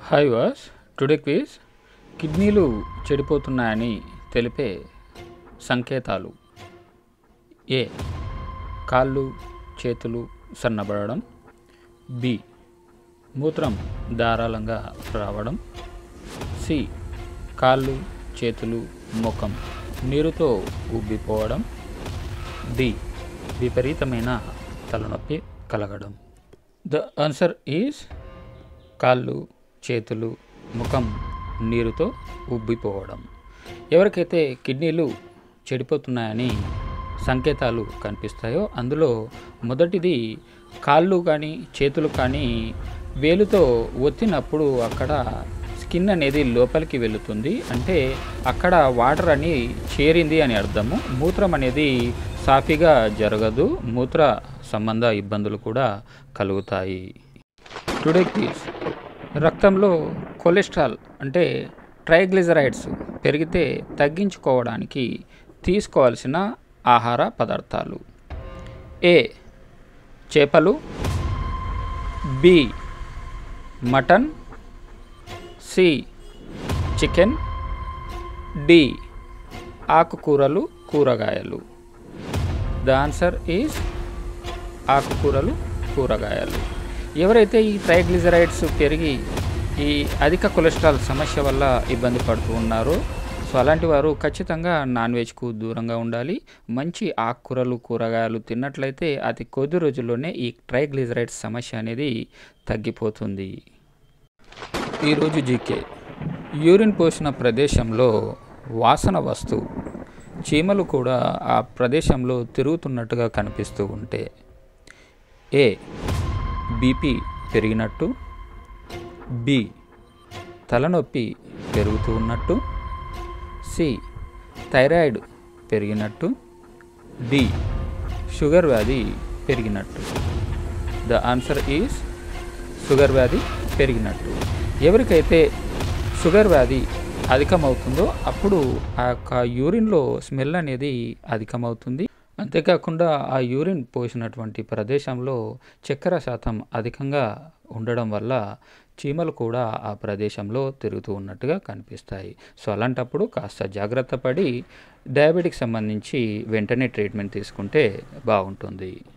hi was today quiz కిడ్నీలు చెడిపోతున్నాయని తెలిపే సంకేతాలు ఏ కాళ్ళు చేతులు సన్నబడడం బి మూత్రం ధారాళంగా రావడం సి కాళ్ళు చేతులు ముఖం నీరుతో ఉబ్బిపోవడం డి విపరీతమైన తలనొప్పి కలగడం ద ఆన్సర్ ఈజ్ కాళ్ళు చేతులు ముఖం నీరుతో ఉబ్బిపోవడం ఎవరికైతే కిడ్నీలు చెడిపోతున్నాయని సంకేతాలు కనిపిస్తాయో అందులో మొదటిది కాళ్ళు కానీ చేతులు కానీ వేలుతో ఒత్తినప్పుడు అక్కడ స్కిన్ అనేది లోపలికి వెళుతుంది అంటే అక్కడ వాటర్ అని చేరింది అని అర్థము మూత్రం అనేది సాఫీగా జరగదు మూత్ర సంబంధ ఇబ్బందులు కూడా కలుగుతాయి టుడే క్విజ్ రక్తంలో కొలెస్ట్రాల్ అంటే ట్రైగ్లిజరైడ్స్ పెరిగితే తగ్గించుకోవడానికి తీసుకోవాల్సిన ఆహార పదార్థాలు ఏ చేపలు B mutton C chicken D ఆకుకూరలు కూరగాయలు ద ఆన్సర్ ఈజ్ ఆకుకూరలు కూరగాయలు ఎవరైతే ఈ ట్రైగ్లిజరైడ్స్ పెరిగి ఈ అధిక కొలెస్ట్రాల్ సమస్య వల్ల ఇబ్బంది పడుతూ ఉన్నారో సో అలాంటి వారు ఖచ్చితంగా నాన్ వెజ్కు దూరంగా ఉండాలి మంచి ఆకుకూరలు కూరగాయలు తిన్నట్లయితే అతి కొద్ది రోజుల్లోనే ఈ ట్రైగ్లిజరైడ్స్ సమస్య అనేది తగ్గిపోతుంది ఈరోజు జీకే యూరిన్ పోసిన ప్రదేశంలో వాసన వస్తూ చీమలు కూడా ఆ ప్రదేశంలో తిరుగుతున్నట్టుగా కనిపిస్తూ ఉంటే ఏ బీపీ పెరిగినట్టు బి తలనొప్పి పెరుగుతూ ఉన్నట్టు సి థైరాయిడ్ పెరిగినట్టు డి షుగర్ వ్యాధి పెరిగినట్టు ద ఆన్సర్ ఈజ్ షుగర్ వ్యాధి పెరిగినట్టు ఎవరికైతే షుగర్ వ్యాధి అధికమవుతుందో అప్పుడు ఆ యొక్క యూరిన్లో స్మెల్ అనేది అధికమవుతుంది అంతేకాకుండా ఆ యూరిన్ పోసినటువంటి ప్రదేశంలో చక్కెర శాతం అధికంగా ఉండడం వల్ల చీమలు కూడా ఆ ప్రదేశంలో తిరుగుతూ ఉన్నట్టుగా కనిపిస్తాయి సో అలాంటప్పుడు కాస్త జాగ్రత్త పడి డయాబెటిక్ సంబంధించి వెంటనే ట్రీట్మెంట్ తీసుకుంటే బాగుంటుంది